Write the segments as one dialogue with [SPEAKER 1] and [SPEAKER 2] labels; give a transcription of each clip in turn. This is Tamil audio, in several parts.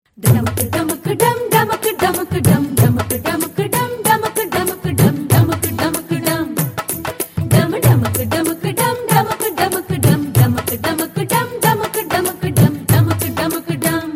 [SPEAKER 1] டமக்கு டமக்கு டம் டமக்கு டமக்கு டம் டமக்கு டமக்கு டம் டமக்கு டமக்கு டம் டமக்கு டமக்கு டம் டம டமக்கு டமக்கு டம் டமக்கு டமக்கு டம் டமக்கு டமக்கு டம் டமக்கு டமக்கு டம் டமக்கு டமக்கு டம்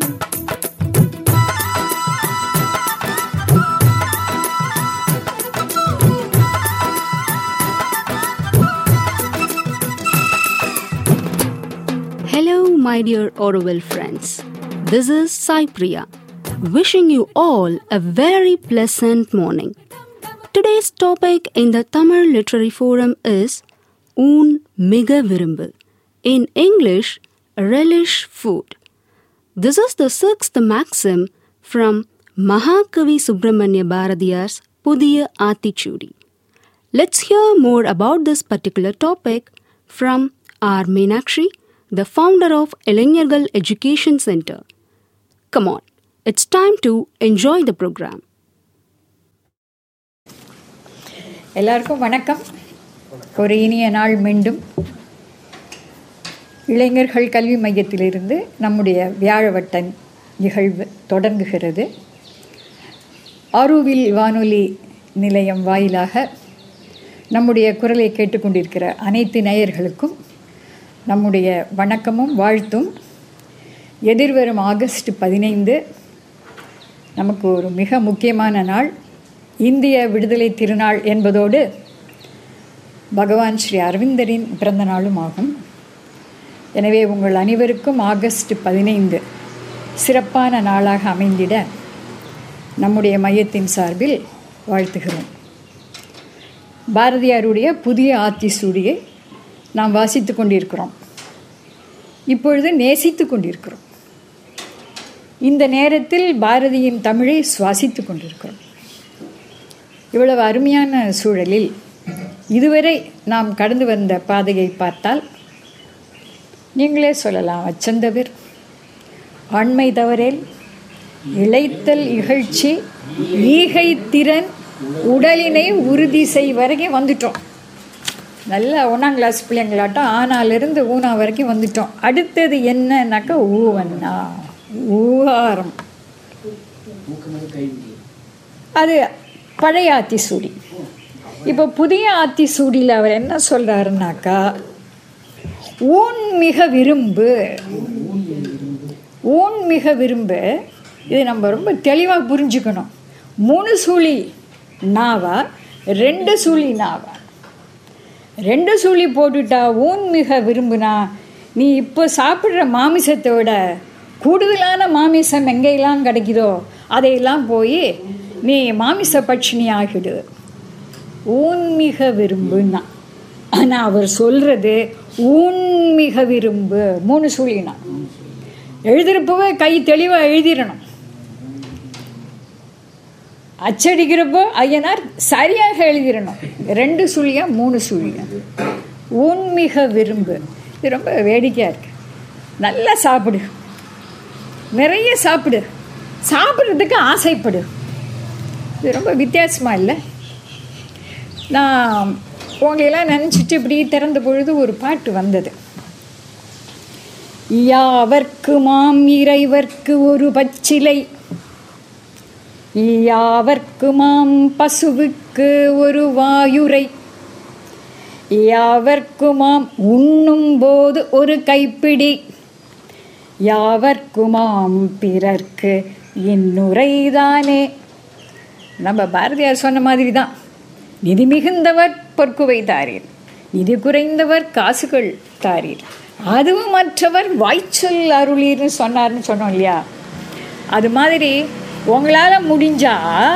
[SPEAKER 2] Hello, my dear Orwell friends. This is Sai Priya, wishing you all a very pleasant morning. Today's topic in the Tamil Literary Forum is Un Miga Virumbu. In English, relish food. This is the sixth maxim from Mahakavi Subramanya Bharadiyar's Pudiya Atichudi. Let's hear more about this particular topic from R. Meenakshi, the founder of Elanyargal Education Center. Come on, it's time to enjoy the program.
[SPEAKER 3] எல்லாருக்கும் வணக்கம் ஒரு இனிய நாள் மீண்டும் இளைஞர்கள் கல்வி மையத்திலிருந்து நம்முடைய வியாழவட்ட நிகழ்வு தொடங்குகிறது ஆரூவில் வானொலி நிலையம் வாயிலாக நம்முடைய குரலை கேட்டுக்கொண்டிருக்கிற அனைத்து நேயர்களுக்கும் நம்முடைய வணக்கமும் வாழ்த்தும் எதிர்வரும் ஆகஸ்ட் பதினைந்து நமக்கு ஒரு மிக முக்கியமான நாள் இந்திய விடுதலை திருநாள் என்பதோடு பகவான் ஸ்ரீ அரவிந்தரின் பிறந்த நாளும் ஆகும் எனவே உங்கள் அனைவருக்கும் ஆகஸ்ட் பதினைந்து சிறப்பான நாளாக அமைந்திட நம்முடைய மையத்தின் சார்பில் வாழ்த்துகிறோம் பாரதியாருடைய புதிய ஆத்திசூடியை நாம் வாசித்து கொண்டிருக்கிறோம் இப்பொழுது நேசித்து கொண்டிருக்கிறோம் இந்த நேரத்தில் பாரதியின் தமிழை சுவாசித்து கொண்டிருக்கிறோம் இவ்வளவு அருமையான சூழலில் இதுவரை நாம் கடந்து வந்த பாதையை பார்த்தால் நீங்களே சொல்லலாம் அச்சந்தவிர் ஆண்மை தவறேல் இழைத்தல் இகழ்ச்சி ஈகை திறன் உடலினை உறுதி செய் வரைக்கும் வந்துட்டோம் நல்ல ஒன்றாம் கிளாஸ் பிள்ளைங்களாட்டம் ஆனாலிருந்து ஊனா வரைக்கும் வந்துட்டோம் அடுத்தது என்னன்னாக்கா ஊவன்னா ஊகாரம் அது பழைய ஆத்திசூடி இப்போ புதிய ஆத்திசூடியில் அவர் என்ன சொல்கிறாருனாக்கா ஊன் மிக விரும்பு ஊன் மிக விரும்பு இது நம்ம ரொம்ப தெளிவாக புரிஞ்சுக்கணும் மூணு சூழி நாவா ரெண்டு சூழி நாவா ரெண்டு சூழி போட்டுட்டா ஊன் மிக விரும்புனா நீ இப்போ சாப்பிட்ற மாமிசத்தை விட கூடுதலான மாமிசம் எங்கெல்லாம் கிடைக்குதோ அதையெல்லாம் போய் நீ மாமிச பட்சினி ஆகிடு ஊன்மிக விரும்புன்னா ஆனால் அவர் சொல்கிறது ஊன்மிக விரும்பு மூணு சூழினா எழுதுறப்பவே கை தெளிவாக எழுதிடணும் அச்சடிக்கிறப்போ ஐயனார் சரியாக எழுதிடணும் ரெண்டு சுழியா மூணு சுழியா உண்மிக விரும்பு இது ரொம்ப வேடிக்கையாக இருக்கு நல்லா சாப்பிடு நிறைய சாப்பிடு சாப்பிட்றதுக்கு ஆசைப்படு இது ரொம்ப வித்தியாசமாக இல்லை நான் உங்களையெல்லாம் நினச்சிட்டு இப்படி திறந்த பொழுது ஒரு பாட்டு வந்தது யாவர்க்கு மாம் இறைவர்க்கு ஒரு பச்சிலை யாவர்க்கு மாம் பசுவுக்கு ஒரு வாயுரை யாவர்க்குமாம் உண்ணும் போது ஒரு கைப்பிடி யாவர்க்குமாம் பிறர்க்கு இன்னுரைதானே நம்ம பாரதியார் சொன்ன மாதிரி தான் நிதி மிகுந்தவர் பொற்குவை தாரீர் நிதி குறைந்தவர் காசுகள் தாரீர் அதுவும் மற்றவர் வாய்ச்சொல் அருளீர்னு சொன்னார்னு சொன்னோம் இல்லையா அது மாதிரி உங்களால் முடிஞ்சா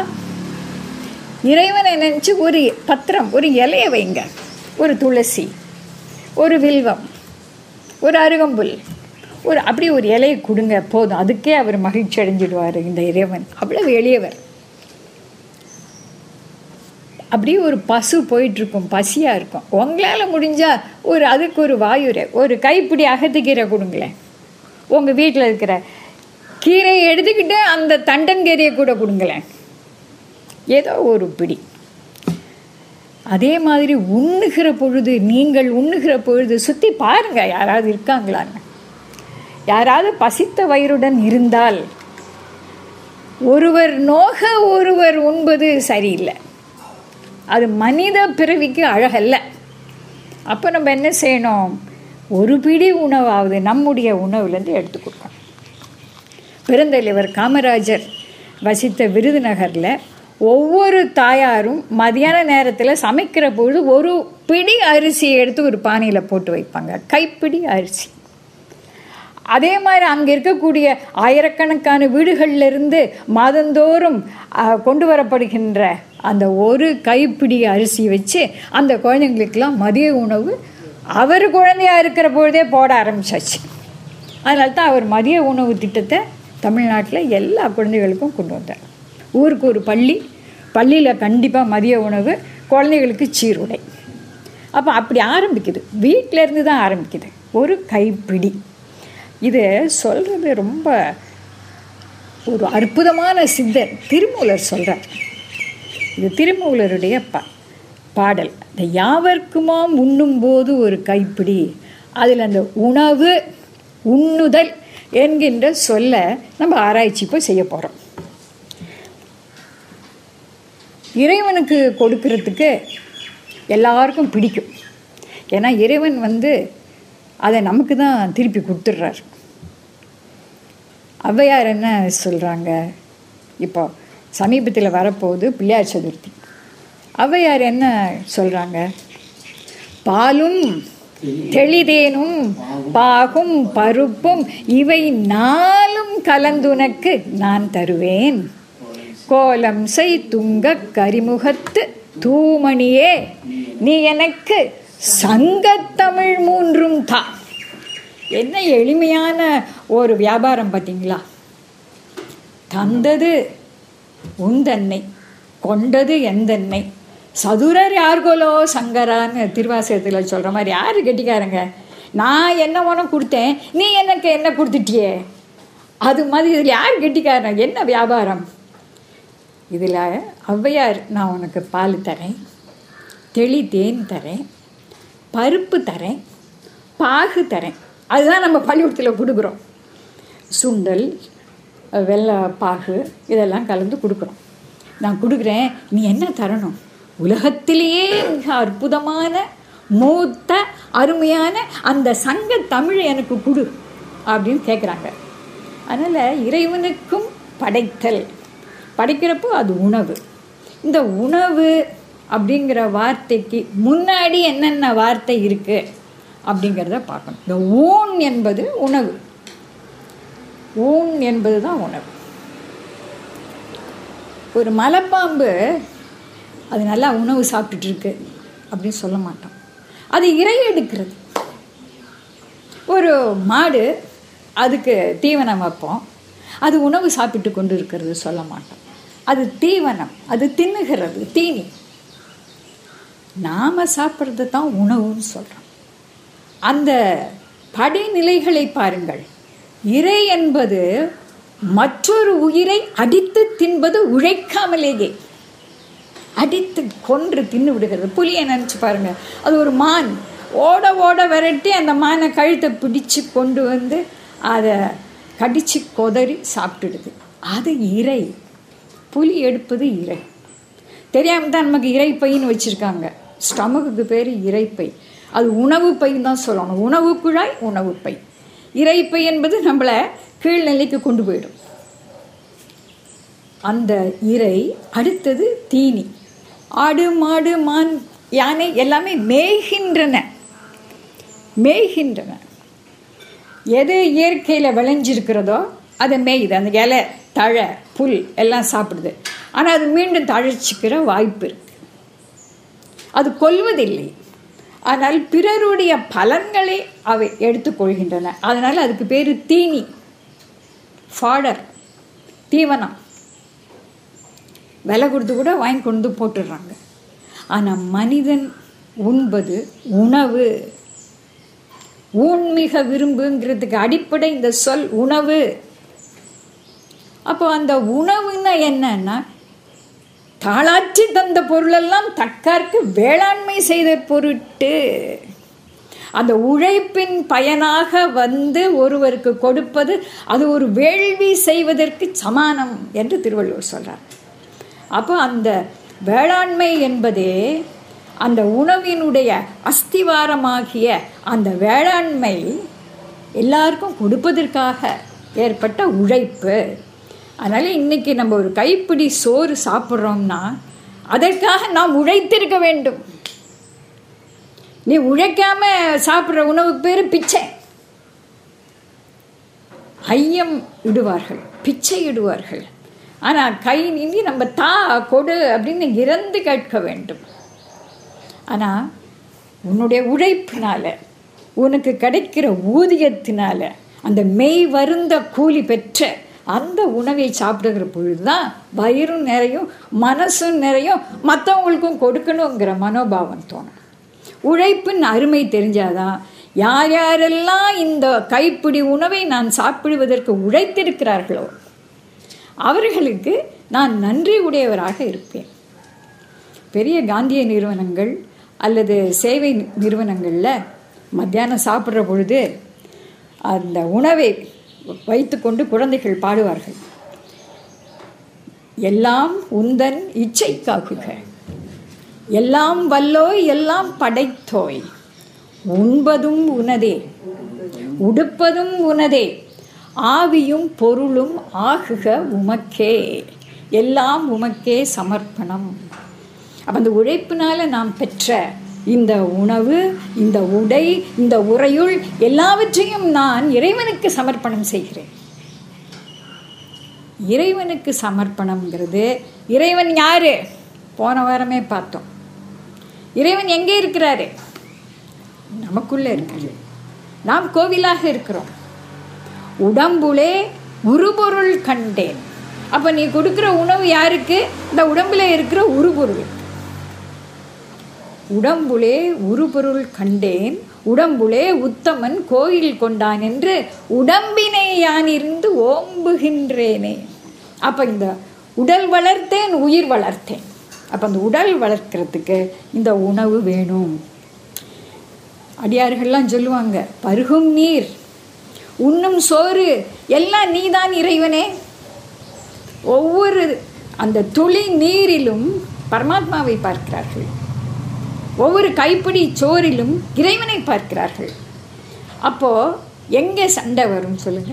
[SPEAKER 3] இறைவனை நினச்சி ஒரு பத்திரம் ஒரு இலையை வைங்க ஒரு துளசி ஒரு வில்வம் ஒரு அருகம்புல் ஒரு அப்படி ஒரு இலையை கொடுங்க போதும் அதுக்கே அவர் மகிழ்ச்சி அடைஞ்சிடுவார் இந்த இறைவன் அவ்வளவு எளியவர் அப்படியே ஒரு பசு போயிட்டுருக்கும் பசியாக இருக்கும் உங்களால் முடிஞ்சால் ஒரு அதுக்கு ஒரு வாயுரை ஒரு கைப்பிடி அகத்துக்கீரை கொடுங்களேன் உங்கள் வீட்டில் இருக்கிற கீரையை எடுத்துக்கிட்டு அந்த தண்டங்கீரையை கூட கொடுங்களேன் ஏதோ ஒரு பிடி அதே மாதிரி உண்ணுகிற பொழுது நீங்கள் உண்ணுகிற பொழுது சுற்றி பாருங்கள் யாராவது இருக்காங்களான்னு யாராவது பசித்த வயிறுடன் இருந்தால் ஒருவர் நோக ஒருவர் உண்பது சரியில்லை அது மனித பிறவிக்கு அழகல்ல அப்போ நம்ம என்ன செய்யணும் ஒரு பிடி உணவாவது நம்முடைய உணவுலேருந்து எடுத்து கொடுக்கணும் பெருந்தலைவர் காமராஜர் வசித்த விருதுநகரில் ஒவ்வொரு தாயாரும் மதியான நேரத்தில் சமைக்கிற பொழுது ஒரு பிடி அரிசியை எடுத்து ஒரு பானையில் போட்டு வைப்பாங்க கைப்பிடி அரிசி அதே மாதிரி அங்கே இருக்கக்கூடிய ஆயிரக்கணக்கான வீடுகளில் இருந்து மாதந்தோறும் அஹ், கொண்டு வரப்படுகின்ற அந்த ஒரு கைப்பிடி அரிசி வச்சு அந்த குழந்தைங்களுக்கெல்லாம் மதிய உணவு அவர் குழந்தையா இருக்கிற பொழுதே போட ஆரம்பிச்சாச்சு அதனால தான் அவர் மதிய உணவு திட்டத்தை தமிழ்நாட்டில் எல்லா குழந்தைகளுக்கும் கொண்டு வந்தார் ஊருக்கு ஒரு பள்ளி பள்ளியில் கண்டிப்பாக மதிய உணவு குழந்தைகளுக்கு சீருடை அப்போ அப்படி ஆரம்பிக்குது வீட்டில இருந்து தான் ஆரம்பிக்குது ஒரு கைப்பிடி இது சொல்கிறது ரொம்ப ஒரு அற்புதமான சித்தர் திருமூலர் சொல்கிறார் இது திருமூலருடைய ப பாடல் இந்த யாவர்க்குமாம் உண்ணும்போது ஒரு கைப்பிடி அதில் அந்த உணவு உண்ணுதல் என்கின்ற சொல்ல நம்ம ஆராய்ச்சி இப்போ செய்ய போகிறோம் இறைவனுக்கு கொடுக்கறதுக்கு எல்லாருக்கும் பிடிக்கும் ஏன்னா இறைவன் வந்து அதை நமக்கு தான் திருப்பி கொடுத்துட்றாரு ஔவையார் என்ன சொல்கிறாங்க இப்போ சமீபத்தில் வரப்போகுது பிள்ளையார் சதுர்த்தி ஔவையார் என்ன சொல்கிறாங்க பாலும் தெளிதேனும் பாகும் பருப்பும் இவை நாளும் கலந்துனக்கு நான் தருவேன் கோலம் செய் துங்க கரிமுகத்து தூமணியே நீ எனக்கு சங்கத்தமிழ் மூன்றும் தா என்ன எளிமையான ஒரு வியாபாரம் பார்த்தீங்களா தந்தது உந்தன்னை கொண்டது எந்தன்னை சதுரர் யார்கோலோ சங்கரான்னு திருவாசகத்தில் சொல்கிற மாதிரி யார் கெட்டிக்காரங்க நான் என்ன உனக்கு கொடுத்தேன் நீ எனக்கு என்ன கொடுத்துட்டியே அது மாதிரி இதில் யார் கெட்டிக்காரன் என்ன வியாபாரம் இதில் ஔவையார் நான் உனக்கு பால் தரேன் தெளி தேன் தரேன் பருப்பு தரேன் பாகு தரேன் அதுதான் நம்ம பள்ளிக்கூடத்தில் கொடுக்குறோம் சுண்டல் வெள்ளை பாகு இதெல்லாம் கலந்து கொடுக்குறோம் நான் கொடுக்குறேன் நீ என்ன தரணும் உலகத்திலேயே மிக அற்புதமான மூத்த அருமையான அந்த சங்க தமிழ் எனக்கு கொடு அப்படின்னு கேட்குறாங்க அதனால் இறைவனுக்கும் படைத்தல் படைக்கிறப்போ அது உணவு இந்த உணவு அப்படிங்கிற வார்த்தைக்கு முன்னாடி என்னென்ன வார்த்தை இருக்குது அப்படிங்கிறத பார்க்கணும் இந்த ஊன் என்பது உணவு ஊன் என்பது தான் உணவு ஒரு மலைப்பாம்பு அது நல்லா உணவு சாப்பிட்டுட்டு இருக்கு அப்படின்னு சொல்ல மாட்டோம் அது இறை எடுக்கிறது ஒரு மாடு அதுக்கு தீவனம் வைப்போம் அது உணவு சாப்பிட்டு கொண்டு இருக்கிறது சொல்ல மாட்டோம் அது தீவனம் அது தின்னுகிறது தீனி நாம் சாப்பிட்றது தான் உணவுன்னு சொல்கிறோம் அந்த படிநிலைகளை பாருங்கள் இறை என்பது மற்றொரு உயிரை அடித்து தின்பது உழைக்காமலேயே அடித்து கொன்று தின்னு விடுகிறது புலியை நினச்சி பாருங்க அது ஒரு மான் ஓட ஓட விரட்டி அந்த மானை கழுத்தை பிடிச்சு கொண்டு வந்து அதை கடிச்சு கொதறி சாப்பிட்டுடுது அது இறை புலி எடுப்பது இறை தெரியாமல் தான் நமக்கு இறைப்பைன்னு வச்சுருக்காங்க ஸ்டமக்குக்கு பேர் இறைப்பை அது உணவு பைன்னு தான் சொல்லணும் உணவு குழாய் உணவு பை இறைப்பை என்பது நம்மளை கீழ்நிலைக்கு கொண்டு போயிடும் அந்த இறை அடுத்தது தீனி ஆடு மாடு மான் யானை எல்லாமே மேய்கின்றன மேய்கின்றன எது இயற்கையில் விளைஞ்சிருக்கிறதோ அதை மேயுது அந்த இலை தழை புல் எல்லாம் சாப்பிடுது ஆனால் அது மீண்டும் தழைச்சிக்கிற வாய்ப்பு இருக்கு அது கொல்வதில்லை ஆனால் பிறருடைய பலன்களை அவை எடுத்துக்கொள்கின்றன அதனால் அதுக்கு பேர் தீனி ஃபாடர் தீவனம் விலை கொடுத்து கூட வாங்கி கொண்டு வந்து போட்டுடுறாங்க ஆனால் மனிதன் உண்பது உணவு ஊன்மிக விரும்புங்கிறதுக்கு அடிப்படை இந்த சொல் உணவு அப்போ அந்த உணவுன்னா என்னன்னா தாளாற்றி தந்த பொருளெல்லாம் தக்கார்க்கு வேளாண்மை செய்த பொருட்டு அந்த உழைப்பின் பயனாக வந்து ஒருவருக்கு கொடுப்பது அது ஒரு வேள்வி செய்வதற்கு சமானம் என்று திருவள்ளுவர் சொல்றார் அப்போ அந்த வேளாண்மை என்பதே அந்த உணவினுடைய அஸ்திவாரமாகிய அந்த வேளாண்மை எல்லாருக்கும் கொடுப்பதற்காக ஏற்பட்ட உழைப்பு அதனால் இன்னைக்கு நம்ம ஒரு கைப்பிடி சோறு சாப்பிட்றோம்னா அதற்காக நாம் உழைத்திருக்க வேண்டும் நீ உழைக்காம சாப்பிட்ற உணவுக்கு பேர் பிச்சை ஐயம் இடுவார்கள் பிச்சை இடுவார்கள் ஆனால் கை நீந்தி நம்ம தா கொடு அப்படின்னு இறந்து கேட்க வேண்டும் ஆனால் உன்னுடைய உழைப்பினால உனக்கு கிடைக்கிற ஊதியத்தினால அந்த மெய் வருந்த கூலி பெற்ற அந்த உணவை சாப்பிடுகிற பொழுது தான் வயிறும் நிறையும் மனசும் நிறையும் மற்றவங்களுக்கும் கொடுக்கணுங்கிற மனோபாவம் தோணும் உழைப்பின் அருமை தெரிஞ்சாதான் யார் யாரெல்லாம் இந்த கைப்பிடி உணவை நான் சாப்பிடுவதற்கு உழைத்திருக்கிறார்களோ அவர்களுக்கு நான் நன்றி உடையவராக இருப்பேன் பெரிய காந்திய நிறுவனங்கள் அல்லது சேவை நிறுவனங்களில் மத்தியானம் சாப்பிட்ற பொழுது அந்த உணவை வைத்துக்கொண்டு குழந்தைகள் பாடுவார்கள் எல்லாம் உந்தன் இச்சைக்காகுக எல்லாம் வல்லோய் எல்லாம் படைத்தோய் உண்பதும் உனதே உடுப்பதும் உனதே ஆவியும் பொருளும் ஆகுக உமக்கே எல்லாம் உமக்கே சமர்ப்பணம் அப்போ அந்த உழைப்பினால நாம் பெற்ற இந்த உணவு இந்த உடை இந்த உரையுள் எல்லாவற்றையும் நான் இறைவனுக்கு சமர்ப்பணம் செய்கிறேன் இறைவனுக்கு சமர்ப்பணம்ங்கிறது இறைவன் யாரு போன வாரமே பார்த்தோம் இறைவன் எங்கே இருக்கிறாரு நமக்குள்ளே இருக்கிறது நாம் கோவிலாக இருக்கிறோம் உடம்புலே உருபொருள் கண்டேன் அப்போ நீ கொடுக்குற உணவு யாருக்கு இந்த உடம்புல இருக்கிற உருபொருள் உடம்புலே உருபொருள் கண்டேன் உடம்புலே உத்தமன் கோயில் கொண்டான் என்று உடம்பினை யான் இருந்து ஓம்புகின்றேனே அப்போ இந்த உடல் வளர்த்தேன் உயிர் வளர்த்தேன் அப்போ அந்த உடல் வளர்க்கறதுக்கு இந்த உணவு வேணும் அடியார்கள்லாம் சொல்லுவாங்க பருகும் நீர் உண்ணும் சோறு எல்லாம் நீதான் இறைவனே ஒவ்வொரு அந்த துளி நீரிலும் பரமாத்மாவை பார்க்கிறார்கள் ஒவ்வொரு கைப்பிடி சோறிலும் இறைவனை பார்க்கிறார்கள் அப்போ எங்கே சண்டை வரும் சொல்லுங்க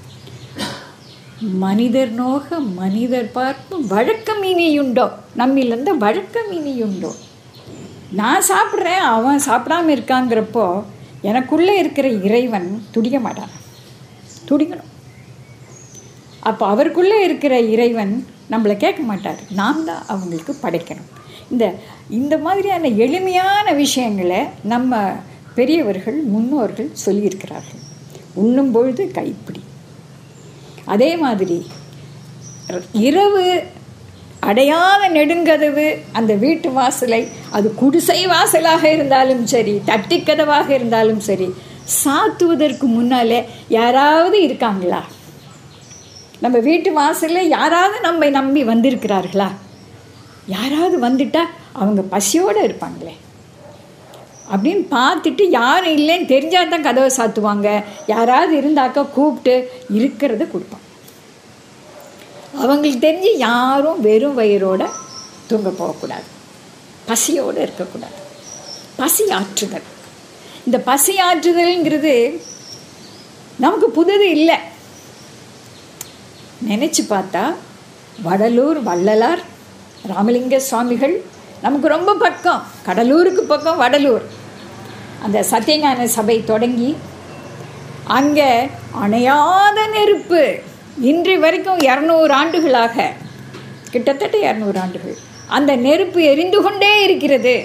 [SPEAKER 3] மனிதர் நோக மனிதர் பார்க்கும் வழக்கம் இனியுண்டோ நம்மிலிருந்து வழக்கம் இனியுண்டோ நான் சாப்பிட்றேன் அவன் சாப்பிடாம இருக்காங்கிறப்போ எனக்குள்ளே இருக்கிற இறைவன் துடிக்க மாட்டான் துடிக்கணும் அப்போ அவருக்குள்ளே இருக்கிற இறைவன் நம்மளை கேட்க மாட்டார் நாம் தான் அவங்களுக்கு படைக்கணும் இந்த இந்த மாதிரியான எளிமையான விஷயங்களை நம்ம பெரியவர்கள் முன்னோர்கள் சொல்லியிருக்கிறார்கள் உண்ணும் பொழுது கைப்பிடி அதே மாதிரி இரவு அடையாத நெடுங்கதவு அந்த வீட்டு வாசலை அது குடிசை வாசலாக இருந்தாலும் சரி தட்டிக்கதவாக இருந்தாலும் சரி சாத்துவதற்கு முன்னாலே யாராவது இருக்காங்களா நம்ம வீட்டு வாசலில் யாராவது நம்மை நம்பி வந்திருக்கிறார்களா யாராவது வந்துட்டா அவங்க பசியோடு இருப்பாங்களே அப்படின்னு பார்த்துட்டு யாரும் இல்லைன்னு தெரிஞ்சால் தான் கதவை சாத்துவாங்க யாராவது இருந்தாக்கா கூப்பிட்டு இருக்கிறத கொடுப்பாங்க அவங்களுக்கு தெரிஞ்சு யாரும் வெறும் வயிறோட தூங்க போகக்கூடாது பசியோடு இருக்கக்கூடாது பசி ஆற்றுதல் இந்த பசி ஆற்றுதல்ங்கிறது நமக்கு புதுது இல்லை நினச்சி பார்த்தா வடலூர் வள்ளலார் ராமலிங்க சுவாமிகள் நமக்கு ரொம்ப பக்கம் கடலூருக்கு பக்கம் வடலூர் அந்த சத்தியஞான சபை தொடங்கி அங்கே அணையாத நெருப்பு இன்று வரைக்கும் இரநூறு ஆண்டுகளாக கிட்டத்தட்ட இரநூறு ஆண்டுகள் அந்த நெருப்பு எரிந்து கொண்டே இருக்கிறது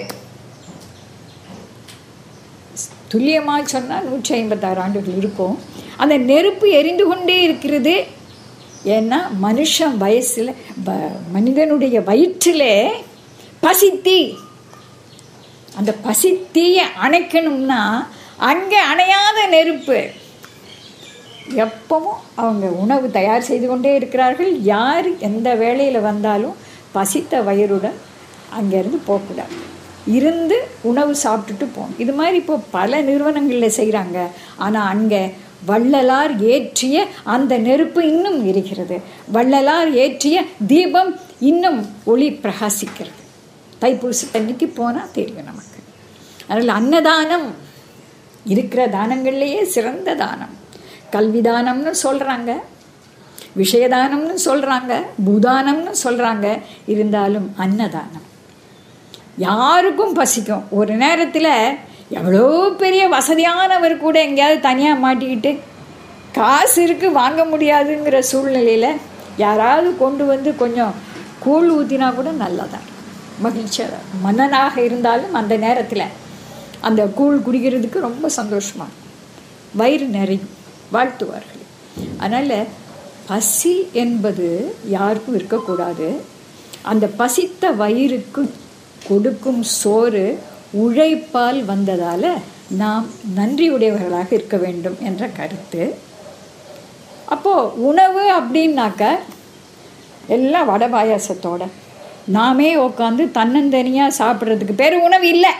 [SPEAKER 3] துல்லியமாக சொன்னால் நூற்றி ஐம்பத்தாறு ஆண்டுகள் இருக்கும் அந்த நெருப்பு எரிந்து கொண்டே இருக்கிறது ஏன்னா மனுஷன் வயசில் ப மனிதனுடைய வயிற்றிலே பசித்தீ அந்த பசித்தீயை அணைக்கணும்னா அங்கே அணையாத நெருப்பு எப்பவும் அவங்க உணவு தயார் செய்து கொண்டே இருக்கிறார்கள் யார் எந்த வேலையில் வந்தாலும் பசித்த வயிறுடன் அங்கேருந்து போகக்கூடாது இருந்து உணவு சாப்பிட்டுட்டு போகணும் இது மாதிரி இப்போ பல நிறுவனங்களில் செய்கிறாங்க ஆனால் அங்கே வள்ளலார் ஏற்றிய அந்த நெருப்பு இன்னும் எரிகிறது வள்ளலார் ஏற்றிய தீபம் இன்னும் ஒளி பிரகாசிக்கிறது தைப்பூசத்தன்னைக்கு போனால் தெரியும் நமக்கு அதனால் அன்னதானம் இருக்கிற தானங்கள்லேயே சிறந்த தானம் கல்வி தானம்னு சொல்கிறாங்க விஷயதானம்னு சொல்கிறாங்க பூதானம்னு சொல்கிறாங்க இருந்தாலும் அன்னதானம் யாருக்கும் பசிக்கும் ஒரு நேரத்தில் எவ்வளோ பெரிய வசதியானவர் கூட எங்கேயாவது தனியாக மாட்டிக்கிட்டு காசு இருக்குது வாங்க முடியாதுங்கிற சூழ்நிலையில் யாராவது கொண்டு வந்து கொஞ்சம் கூழ் ஊற்றினா கூட நல்லதான் மகிழ்ச்சியாக மன்னனாக இருந்தாலும் அந்த நேரத்தில் அந்த கூழ் குடிக்கிறதுக்கு ரொம்ப சந்தோஷமாக வயிறு நிறையும் வாழ்த்துவார்கள் அதனால் பசி என்பது யாருக்கும் இருக்கக்கூடாது அந்த பசித்த வயிறுக்கு கொடுக்கும் சோறு உழைப்பால் வந்ததால் நாம் நன்றியுடையவர்களாக இருக்க வேண்டும் என்ற கருத்து அப்போது உணவு அப்படின்னாக்க எல்லாம் வடை பாயாசத்தோட நாமே உட்காந்து தன்னந்தனியாக சாப்பிட்றதுக்கு பேர் உணவு இல்லை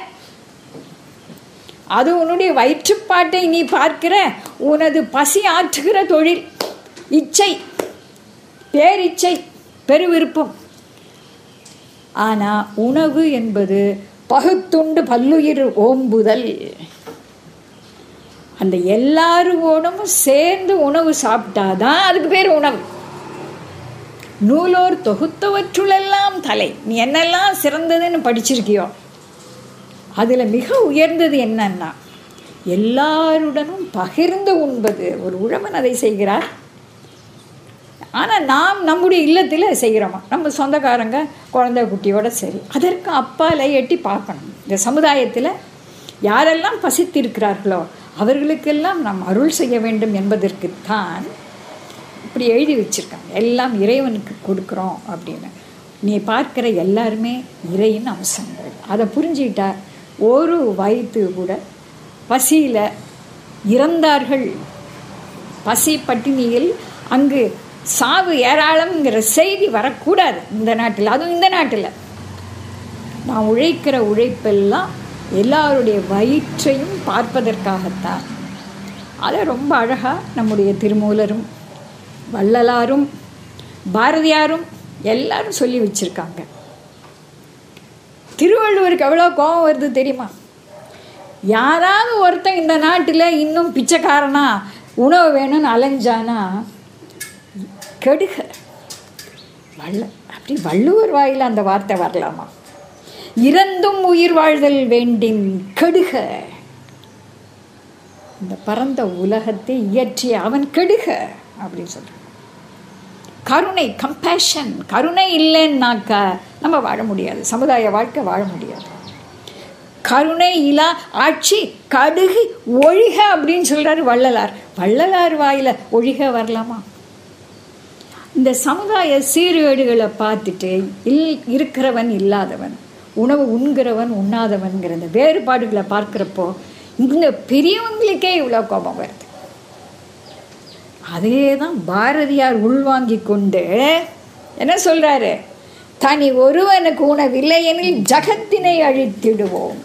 [SPEAKER 3] அது உன்னுடைய வயிற்றுப்பாட்டை நீ பார்க்கிற உனது பசி ஆற்றுகிற தொழில் இச்சை பேரிச்சை பெருவிருப்பம் ஆனால் உணவு என்பது பகுத்துண்டு பல்லுயிர் ஓம்புதல் அந்த எல்லாரோடும் சேர்ந்து உணவு சாப்பிட்டாதான் அதுக்கு பேர் உணவு நூலோர் தொகுத்தவற்றுளெல்லாம் தலை நீ என்னெல்லாம் சிறந்ததுன்னு படிச்சிருக்கியோ அதில் மிக உயர்ந்தது என்னன்னா எல்லாருடனும் பகிர்ந்து உண்பது ஒரு உழவன் அதை செய்கிறார் ஆனால் நாம் நம்முடைய இல்லத்தில் செய்கிறோமா நம்ம சொந்தக்காரங்க குழந்தை குட்டியோட சரி அதற்கு அப்பால் எட்டி பார்க்கணும் இந்த சமுதாயத்தில் யாரெல்லாம் பசித்திருக்கிறார்களோ அவர்களுக்கெல்லாம் நாம் அருள் செய்ய வேண்டும் என்பதற்குத்தான் இப்படி எழுதி வச்சுருக்காங்க எல்லாம் இறைவனுக்கு கொடுக்குறோம் அப்படின்னு நீ பார்க்குற எல்லாருமே இறையின் அம்சங்கள் அதை புரிஞ்சுக்கிட்டா ஒரு வயிற்று கூட பசியில் இறந்தார்கள் பசி பட்டினியில் அங்கு சாவு ஏராளம்ங்கிற செய்தி வரக்கூடாது இந்த நாட்டில் அதுவும் இந்த நாட்டில் நான் உழைக்கிற உழைப்பெல்லாம் எல்லாருடைய வயிற்றையும் பார்ப்பதற்காகத்தான் அதை ரொம்ப அழகாக நம்முடைய திருமூலரும் வள்ளலாரும் பாரதியாரும் எல்லாரும் சொல்லி வச்சுருக்காங்க திருவள்ளுவருக்கு எவ்வளோ கோபம் வருது தெரியுமா யாராவது ஒருத்தன் இந்த நாட்டில் இன்னும் பிச்சைக்காரனா உணவு வேணும்னு அலைஞ்சானா கெடுக வள்ள அப்படி வள்ளுவர் வாயில் அந்த வார்த்தை வரலாமா இறந்தும் உயிர் வாழ்தல் வேண்டின் கெடுக இந்த பரந்த உலகத்தை இயற்றிய அவன் கெடுக அப்படின்னு சொல்கிறான் கருணை கம்பேஷன் கருணை இல்லைன்னாக்கா நம்ம வாழ முடியாது சமுதாய வாழ்க்கை வாழ முடியாது கருணை இலா ஆட்சி கடுகு ஒழிக அப்படின்னு சொல்கிறாரு வள்ளலார் வள்ளலார் வாயில் ஒழிக வரலாமா இந்த சமுதாய சீர்கேடுகளை பார்த்துட்டு இல் இருக்கிறவன் இல்லாதவன் உணவு உண்கிறவன் உண்ணாதவன்கிற இந்த வேறுபாடுகளை பார்க்குறப்போ இந்த பெரியவங்களுக்கே இவ்வளோ கோபம் வருது அதே தான் பாரதியார் உள்வாங்கி கொண்டு என்ன சொல்கிறாரு தனி ஒருவனுக்கு உணவில்லை எனில் ஜகத்தினை அழித்திடுவோம்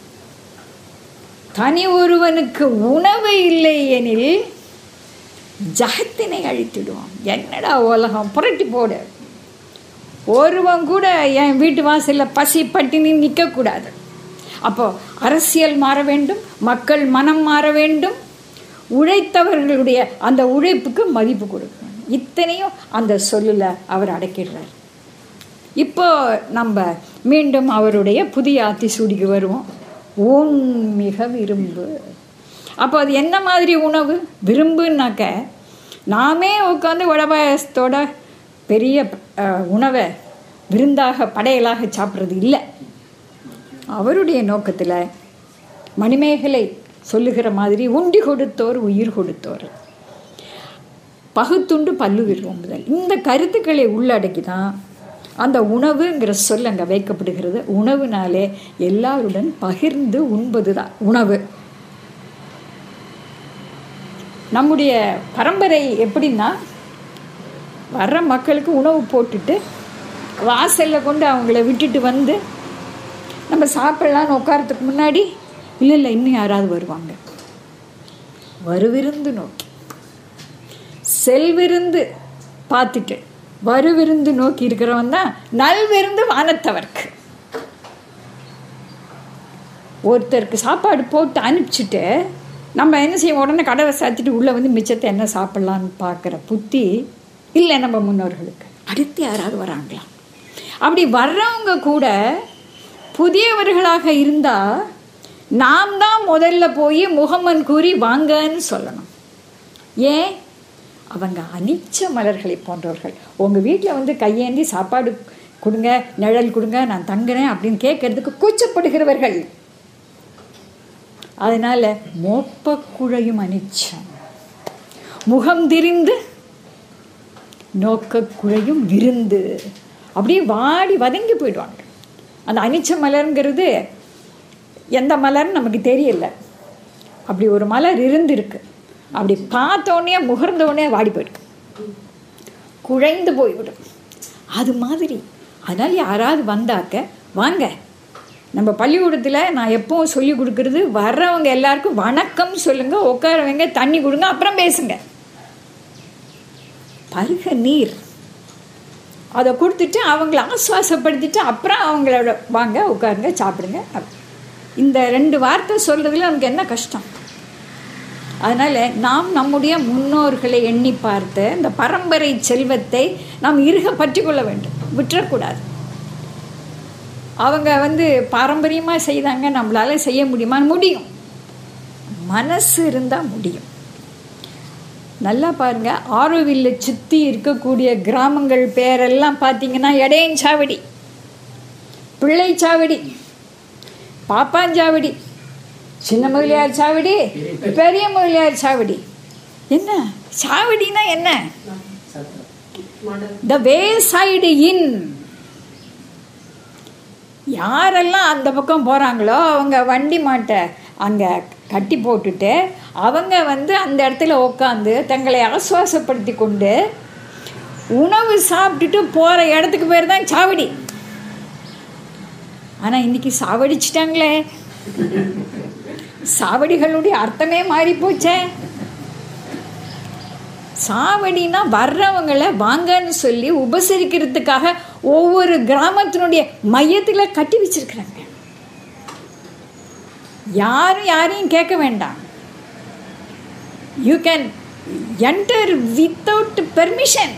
[SPEAKER 3] தனி ஒருவனுக்கு உணவு இல்லை எனில் ஜகத்தினை அழித்திடுவோம் என்னடா உலகம் புரட்டி போடு ஒருவன் கூட என் வீட்டு வாசலில் பசி பட்டினி நிற்கக்கூடாது அப்போது அரசியல் மாற வேண்டும் மக்கள் மனம் மாற வேண்டும் உழைத்தவர்களுடைய அந்த உழைப்புக்கு மதிப்பு கொடுக்கணும் இத்தனையும் அந்த சொல்லில் அவர் அடக்கிடுறார் இப்போ நம்ம மீண்டும் அவருடைய புதிய ஆத்திசூடிக்கு வருவோம் ஊன் மிக விரும்பு அப்போ அது என்ன மாதிரி உணவு விரும்புனாக்க நாமே உட்காந்து வடபாயசத்தோட பெரிய உணவை விருந்தாக படையலாக சாப்பிட்றது இல்லை அவருடைய நோக்கத்தில் மணிமேகலை சொல்லுகிற மாதிரி உண்டி கொடுத்தோர் உயிர் கொடுத்தோர் பகுத்துண்டு பல்லு விரும்புதல் இந்த கருத்துக்களை உள்ளடக்கி தான் அந்த உணவுங்கிற சொல் அங்கே வைக்கப்படுகிறது உணவுனாலே எல்லாருடன் பகிர்ந்து உண்பது தான் உணவு நம்முடைய பரம்பரை எப்படின்னா வர்ற மக்களுக்கு உணவு போட்டுட்டு வாசலில் கொண்டு அவங்கள விட்டுட்டு வந்து நம்ம சாப்பிடலான்னு உட்காரத்துக்கு முன்னாடி இல்லை இல்லை இன்னும் யாராவது வருவாங்க வருவிருந்து நோக்கி செல்விருந்து பார்த்துட்டு வருவிருந்து நோக்கி இருக்கிறவன் தான் நல்விருந்து வானத்தவர்க்கு ஒருத்தருக்கு சாப்பாடு போட்டு அனுப்பிச்சிட்டு நம்ம என்ன செய்வோம் உடனே கடவை சாத்திட்டு உள்ளே வந்து மிச்சத்தை என்ன சாப்பிட்லான்னு பார்க்குற புத்தி இல்லை நம்ம முன்னோர்களுக்கு அடுத்து யாராவது வராங்களா அப்படி வர்றவங்க கூட புதியவர்களாக இருந்தால் நாம் தான் முதல்ல போய் முகமன் கூறி வாங்கன்னு சொல்லணும் ஏன் அவங்க அனிச்ச மலர்களை போன்றவர்கள் உங்கள் வீட்டில் வந்து கையேந்தி சாப்பாடு கொடுங்க நிழல் கொடுங்க நான் தங்குறேன் அப்படின்னு கேட்கறதுக்கு கூச்சப்படுகிறவர்கள் அதனால மோப்பக்குழையும் அனிச்சம் முகம் திரிந்து நோக்க குழையும் விருந்து அப்படியே வாடி வதங்கி போயிடுவாங்க அந்த அனிச்ச மலருங்கிறது எந்த மலர்னு நமக்கு தெரியல அப்படி ஒரு மலர் இருந்திருக்கு அப்படி பார்த்தோன்னே முகர்ந்தோடனே வாடி போயிருக்கு குழைந்து போய்விடும் அது மாதிரி அதனால் யாராவது வந்தாக்க வாங்க நம்ம பள்ளிக்கூடத்தில் நான் எப்பவும் சொல்லி கொடுக்கறது வர்றவங்க எல்லாருக்கும் வணக்கம் சொல்லுங்க உட்காரவங்க தண்ணி கொடுங்க அப்புறம் பேசுங்க பருக நீர் அதை கொடுத்துட்டு அவங்கள ஆசுவாசப்படுத்திட்டு அப்புறம் அவங்களோட வாங்க உட்காருங்க சாப்பிடுங்க அப்~ இந்த ரெண்டு வார்த்தை சொல்கிறதுல நமக்கு என்ன கஷ்டம் அதனால் நாம் நம்முடைய முன்னோர்களை எண்ணி பார்த்து இந்த பரம்பரை செல்வத்தை நாம் இறுக பற்றி கொள்ள வேண்டும் விட்டுறக்கூடாது அவங்க வந்து பாரம்பரியமாக செய்தாங்க நம்மளால் செய்ய முடியுமா முடியும் மனசு இருந்தால் முடியும் நல்லா பாருங்க ஆரோவில்ல சுற்றி இருக்கக்கூடிய கிராமங்கள் பேரெல்லாம் பார்த்தீங்கன்னா எடையஞ்சாவடி பிள்ளைச்சாவடி பாப்பாஞ்சாவடி சின்ன முதலியார் சாவடி பெரிய முதலியார் சாவடி என்ன சாவடினா என்ன த வே சைடு இன் யாரெல்லாம் அந்த பக்கம் போகிறாங்களோ அவங்க வண்டி மாட்டை அங்கே கட்டி போட்டுட்டு அவங்க வந்து அந்த இடத்துல உட்காந்து தங்களை ஆசுவாசப்படுத்தி கொண்டு உணவு சாப்பிட்டுட்டு போகிற இடத்துக்கு பேர் தான் சாவடி ஆனால் இன்னைக்கு சாவடிச்சிட்டாங்களே சாவடிகளுடைய அர்த்தமே மாறி போச்சே சாவடினா வர்றவங்களை வாங்கன்னு சொல்லி உபசரிக்கிறதுக்காக ஒவ்வொரு கிராமத்தினுடைய மையத்தில் கட்டி வச்சிருக்கிறாங்க யாரும் யாரையும் கேட்க வேண்டாம் you can enter without permission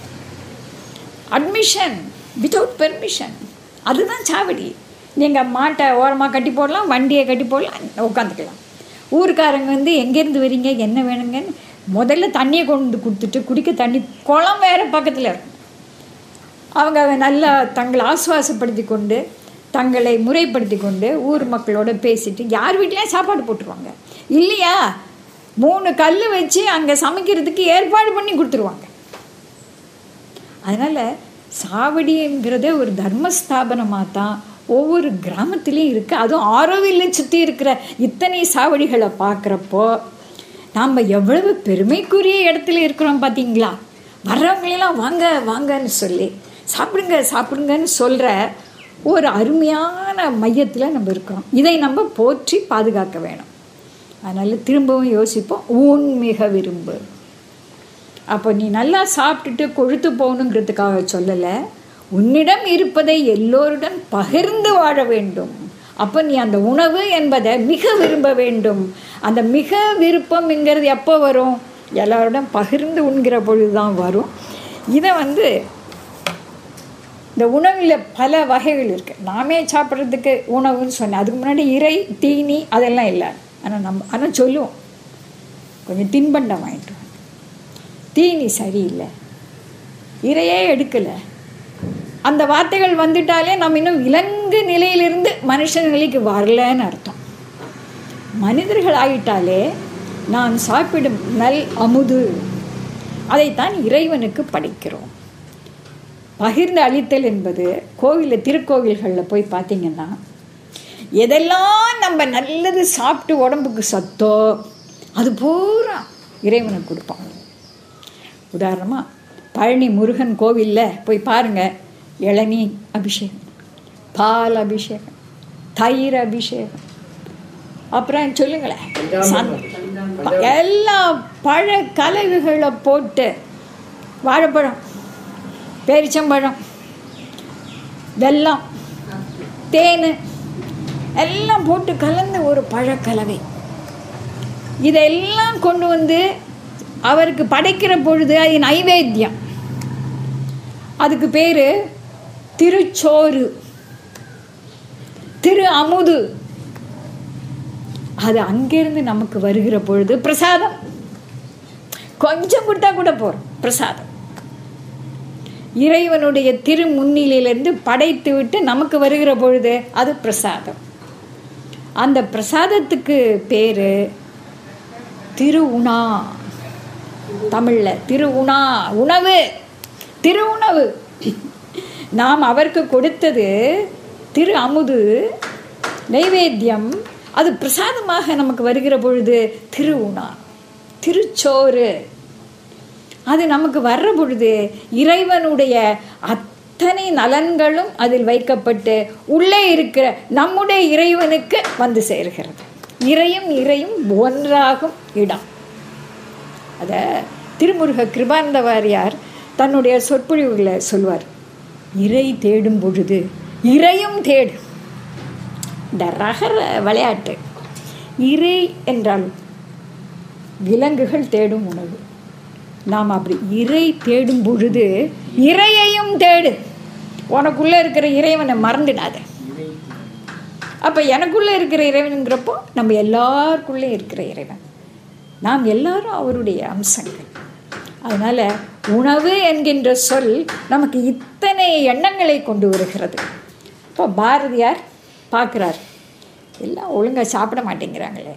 [SPEAKER 3] admission without permission அதுதான் சாவடி நீங்கள் மாட்டை ஓரமாக கட்டி போடலாம் வண்டியை கட்டி போடலாம் உட்காந்துக்கலாம் ஊருக்காரங்க வந்து எங்கேருந்து வரீங்க என்ன வேணுங்கன்னு முதல்ல தண்ணியை கொண்டு வந்து கொடுத்துட்டு குடிக்க தண்ணி குளம் வேறு பக்கத்தில் இருக்கும் அவங்க நல்லா தங்களை ஆசுவாசப்படுத்தி கொண்டு தங்களை முறைப்படுத்தி கொண்டு ஊர் மக்களோட பேசிட்டு யார் வீட்லேயும் சாப்பாடு போட்டுருவாங்க இல்லையா மூணு கல் வச்சு அங்கே சமைக்கிறதுக்கு ஏற்பாடு பண்ணி கொடுத்துருவாங்க அதனால் சாவடிங்கிறதே ஒரு தர்மஸ்தாபனமாக தான் ஒவ்வொரு கிராமத்துலேயும் இருக்குது அதுவும் ஆரோவில் சுற்றி இருக்கிற இத்தனை சாவடிகளை பார்க்குறப்போ நாம் எவ்வளவு பெருமைக்குரிய இடத்துல இருக்கிறோம் பார்த்தீங்களா வர்றவங்களெல்லாம் வாங்க வாங்கன்னு சொல்லி சாப்பிடுங்க சாப்பிடுங்கன்னு சொல்கிற ஒரு அருமையான மையத்தில் நம்ம இருக்கிறோம் இதை நம்ம போற்றி பாதுகாக்க வேணும் அதனால் திரும்பவும் யோசிப்போம் ஊன் மிக விரும்பு அப்போ நீ நல்லா சாப்பிட்டுட்டு கொழுத்து போகணுங்கிறதுக்காக சொல்லலை உன்னிடம் இருப்பதை எல்லோருடன் பகிர்ந்து வாழ வேண்டும் அப்போ நீ அந்த உணவு என்பதை மிக விரும்ப வேண்டும் அந்த மிக விருப்பம்ங்கிறது எப்போ வரும் எல்லாரோடும் பகிர்ந்து உண்கிற பொழுது தான் வரும் இதை வந்து இந்த உணவில் பல வகைகள் இருக்குது நாமே சாப்பிட்றதுக்கு உணவுன்னு சொன்னேன் அதுக்கு முன்னாடி இறை தீனி அதெல்லாம் இல்லை ஆனால் நம்ம ஆனால் சொல்லுவோம் கொஞ்சம் தின்பண்டம் வாங்கிட்டு வாங்க. தீனி சரியில்லை இறையே எடுக்கலை அந்த வார்த்தைகள் வந்துட்டாலே நம்ம இன்னும் விலங்கு நிலையிலிருந்து மனுஷ நிலைக்கு வரலன்னு அர்த்தம் மனிதர்கள் ஆகிட்டாலே நான் சாப்பிடும் நல் அமுது அதைத்தான் இறைவனுக்கு படைக்கிறோம் பகிர்ந்து அளித்தல் என்பது கோவிலில் திருக்கோவில்களில் போய் பார்த்தீங்கன்னா எதெல்லாம் நம்ம நல்லது சாப்பிட்டு உடம்புக்கு சத்தோ அது பூரா இறைவனுக்கு கொடுப்பாங்க உதாரணமாக பழனி முருகன் கோவிலில் போய் பாருங்கள் இளநீ அபிஷேகம் பால் அபிஷேகம் தயிர் அபிஷேகம் அப்புறம் சொல்லுங்களேன் சந்த- எல்லா பழ கலகுகளை போட்டு வாழைப்பழம் பேரிச்சம்பழம் வெல்லம் தேன் எல்லாம் போட்டு கலந்த ஒரு பழக்கலவை இதெல்லாம் கொண்டு வந்து அவருக்கு படைக்கிற பொழுது அது நைவேத்தியம் அதுக்கு பேர் திருச்சோறு திரு அமுது அது அங்கிருந்து நமக்கு வருகிற பொழுது பிரசாதம் கொஞ்சம் கொடுத்தா கூட போறோம் பிரசாதம் இறைவனுடைய திரு முன்னிலையிலிருந்து படைத்து விட்டு நமக்கு வருகிற பொழுது அது பிரசாதம் அந்த பிரசாதத்துக்கு பேரு திரு உணா தமிழ்ல திரு உணா உணவு திரு உணவு நாம் அவருக்கு கொடுத்தது திரு அமுது நைவேத்தியம் அது பிரசாதமாக நமக்கு வருகிற பொழுது திரு உணா திருச்சோறு அது நமக்கு வர்ற பொழுது இறைவனுடைய அத்தனை நலன்களும் அதில் வைக்கப்பட்டு உள்ளே இருக்கிற நம்முடைய இறைவனுக்கு வந்து சேர்கிறது இறையும் இறையும் ஒன்றாகும் இடம் அத திருமுருக கிருபானந்த வாரியார் தன்னுடைய சொற்பொழிவுகளை சொல்வார் இறை தேடும் பொழுது இறையும் தேடு இந்த ரகர விளையாட்டு இறை என்றால் விலங்குகள் தேடும் உணவு நாம் அப்படி இறை தேடும் பொழுது இறையையும் தேடு உனக்குள்ளே இருக்கிற இறைவனை மறந்துடாத அப்போ எனக்குள்ளே இருக்கிற இறைவனுங்கிறப்போ நம்ம எல்லாருக்குள்ளே இருக்கிற இறைவன் நாம் எல்லாரும் அவருடைய அம்சங்கள் அதனால் உணவு என்கின்ற சொல் நமக்கு இத்தனை எண்ணங்களை கொண்டு வருகிறது இப்போ பாரதியார் பார்க்குறார் எல்லாம் ஒழுங்காக சாப்பிட மாட்டேங்கிறாங்களே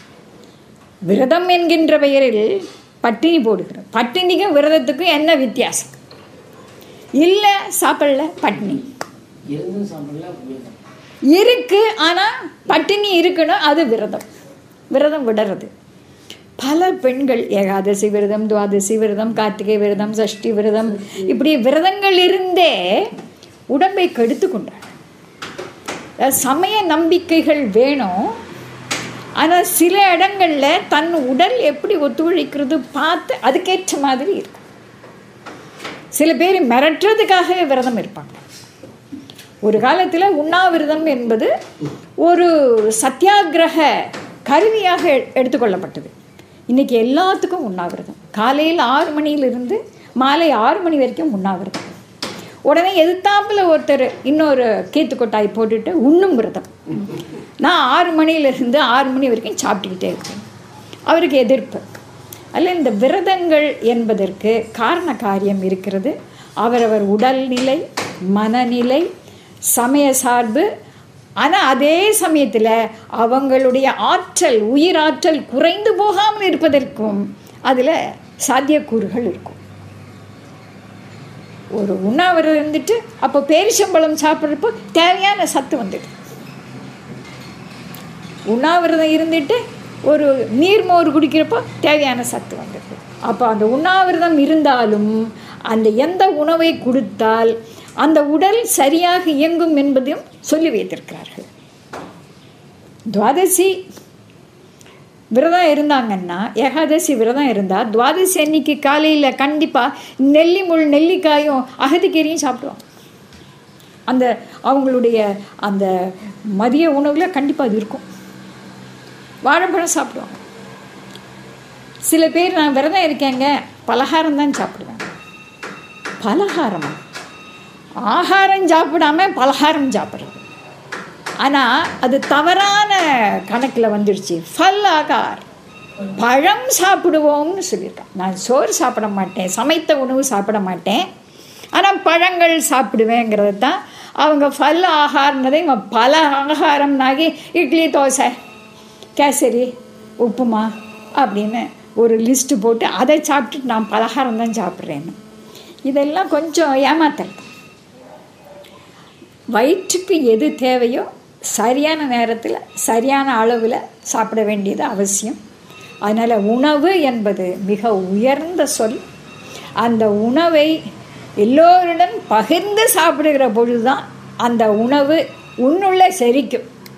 [SPEAKER 3] விரதம் என்கின்ற பெயரில் பட்டினி போடுகிறது பட்டினிக்கும் விரதத்துக்கும் என்ன வித்தியாசம் இல்லை சாப்பிடல பட்டினி
[SPEAKER 4] இருந்தும் சாப்பிடல விரதம்.
[SPEAKER 3] இருக்கு ஆனால் பட்டினி இருக்கணும் அது விரதம் விரதம் விடுறது பல பெண்கள் ஏகாதசி விரதம் துவாதசி விரதம் கார்த்திகை விரதம் சஷ்டி விரதம் இப்படி விரதங்கள் இருந்தே உடம்பை கெடுத்து கொண்டாங்க அதாவது சமய நம்பிக்கைகள் வேணும் ஆனால் சில இடங்களில் தன் உடல் எப்படி ஒத்துழைக்கிறது பார்த்து அதுக்கேற்ற மாதிரி இருக்கும் சில பேர் மிரட்டுறதுக்காகவே விரதம் இருப்பாங்க ஒரு காலத்தில் உண்ணாவிரதம் என்பது ஒரு சத்தியாகிரக கருவியாக எ- எடுத்துக்கொள்ளப்பட்டது இன்னைக்கு எல்லாத்துக்கும் உண்ணாவிரதம் காலையில் ஆறு மணியிலிருந்து மாலை ஆறு மணி வரைக்கும் உண்ணாவிரதம் உடனே எதிர்த்தாப்புல ஒருத்தர் இன்னொரு கீத்து கொட்டாய் போட்டுட்டு உண்ணும் விரதம் நான் ஆறு மணியிலிருந்து ஆறு மணி வரைக்கும் சாப்பிட்டுக்கிட்டே இருக்கேன் அவருக்கு எதிர்ப்பு அல்ல இந்த விரதங்கள் என்பதற்கு காரண காரியம் இருக்கிறது அவரவர் உடல்நிலை மனநிலை சமய சார்பு ஆனால் அதே சமயத்தில் அவங்களுடைய ஆற்றல் உயிராற்றல் குறைந்து போகாமல் இருப்பதற்கும் அதில் சாத்தியக்கூறுகள் இருக்கும் ஒரு உண்ணாவிரதம் இருந்துட்டு அப்போ பேரிச்சம்பழம் சாப்பிட்றப்போ தேவையான சத்து வந்துடுது உண்ணாவிரதம் இருந்துட்டு ஒரு நீர்மோர் குடிக்கிறப்போ தேவையான சத்து வந்துடுது அப்போ அந்த உண்ணாவிரதம் இருந்தாலும் அந்த எந்த உணவை கொடுத்தால் அந்த உடல் சரியாக இயங்கும் என்பதையும் சொல்லி வைத்திருக்கிறார்கள் துவாதசி விரதம் இருந்தாங்கன்னா ஏகாதசி விரதம் இருந்தால் துவாதசி அன்னைக்கு காலையில் கண்டிப்பாக நெல்லி முள் நெல்லிக்காயும் அகதிக்கீரையும் சாப்பிடுவாங்க அந்த அவங்களுடைய அந்த மதிய உணவில் கண்டிப்பாக அது இருக்கும் வாழைப்பழம் சாப்பிடுவாங்க சில பேர் நான் விரதம் இருக்கேங்க பலகாரம் தான் சாப்பிடுவேன் பலகாரமா ஆகாரம் சாப்பிடாம பலகாரம் சாப்பிட்றது ஆனால் அது தவறான கணக்கில் வந்துடுச்சு ஃபல் ஆகார் பழம் சாப்பிடுவோம்னு சொல்லியிருக்கான் நான் சோறு சாப்பிட மாட்டேன் சமைத்த உணவு சாப்பிட மாட்டேன் ஆனால் பழங்கள் சாப்பிடுவேங்கிறது தான் அவங்க ஃபல் ஆகாரன்றதை இவன் பல ஆகாரம்னாகி இட்லி தோசை கேசரி உப்புமா அப்படின்னு ஒரு லிஸ்ட்டு போட்டு அதை சாப்பிட்டுட்டு நான் பலகாரம் தான் சாப்பிட்றேன்னு இதெல்லாம் கொஞ்சம் ஏமாத்தல் வயிற்றுக்கு எது தேவையோ சரியான நேரத்தில் சரியான அளவில் சாப்பிட வேண்டியது அவசியம் அதனால் உணவு என்பது மிக உயர்ந்த சொல் அந்த உணவை எல்லோருடன் பகிர்ந்து சாப்பிடுகிற பொழுது தான் அந்த உணவு உன்னுள்ள செரிக்கும்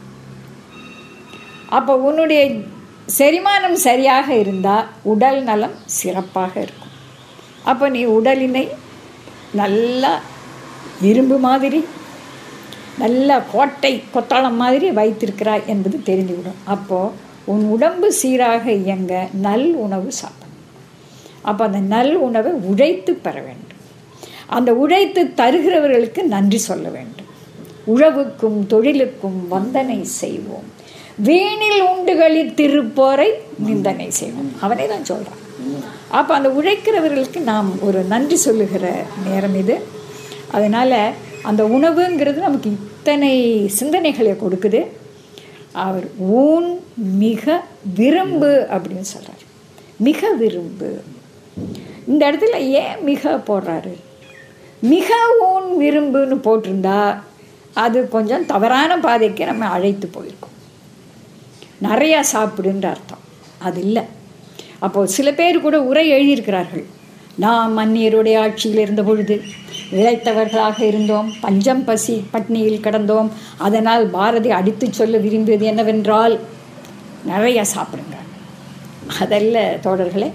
[SPEAKER 3] அப்போ உன்னுடைய செரிமானம் சரியாக இருந்தால் உடல் நலம் சிறப்பாக இருக்கும் அப்போ நீ உடலினை நல்லா இரும்பு மாதிரி நல்ல கோட்டை கொத்தாளம் மாதிரி வைத்திருக்கிறாய் என்பது தெரிந்துவிடும் அப்போது உன் உடம்பு சீராக இயங்க நல் உணவு சாப்பிடணும் அப்போ அந்த நல் உணவை உழைத்து பெற வேண்டும் அந்த உழைத்து தருகிறவர்களுக்கு நன்றி சொல்ல வேண்டும் உழவுக்கும் தொழிலுக்கும் வந்தனை செய்வோம் வீணில் உண்டுகளில் திருப்போரை நிந்தனை செய்வோம் அவனே தான் சொல்கிறான் அப்போ அந்த உழைக்கிறவர்களுக்கு நாம் ஒரு நன்றி சொல்லுகிற நேரம் இது அதனால் அந்த உணவுங்கிறது நமக்கு இத்தனை சிந்தனைகளை கொடுக்குது அவர் ஊன் மிக விரும்பு அப்படின்னு சொல்கிறார் மிக விரும்பு இந்த இடத்துல ஏன் மிக போடுறாரு மிக ஊன் விரும்புன்னு போட்டிருந்தா அது கொஞ்சம் தவறான பாதைக்கு நம்ம அழைத்து போயிருக்கோம் நிறையா சாப்பிடுன்ற அர்த்தம் அது இல்லை அப்போது சில பேர் கூட உரை எழுதியிருக்கிறார்கள் நாம் மன்னியருடைய ஆட்சியில் இருந்த பொழுது இழைத்தவர்களாக இருந்தோம் பஞ்சம் பசி பட்னியில் கிடந்தோம் அதனால் பாரதி அடித்து சொல்ல விரும்பியது என்னவென்றால் நிறைய சாப்பிடுங்க அதல்ல தோழர்களே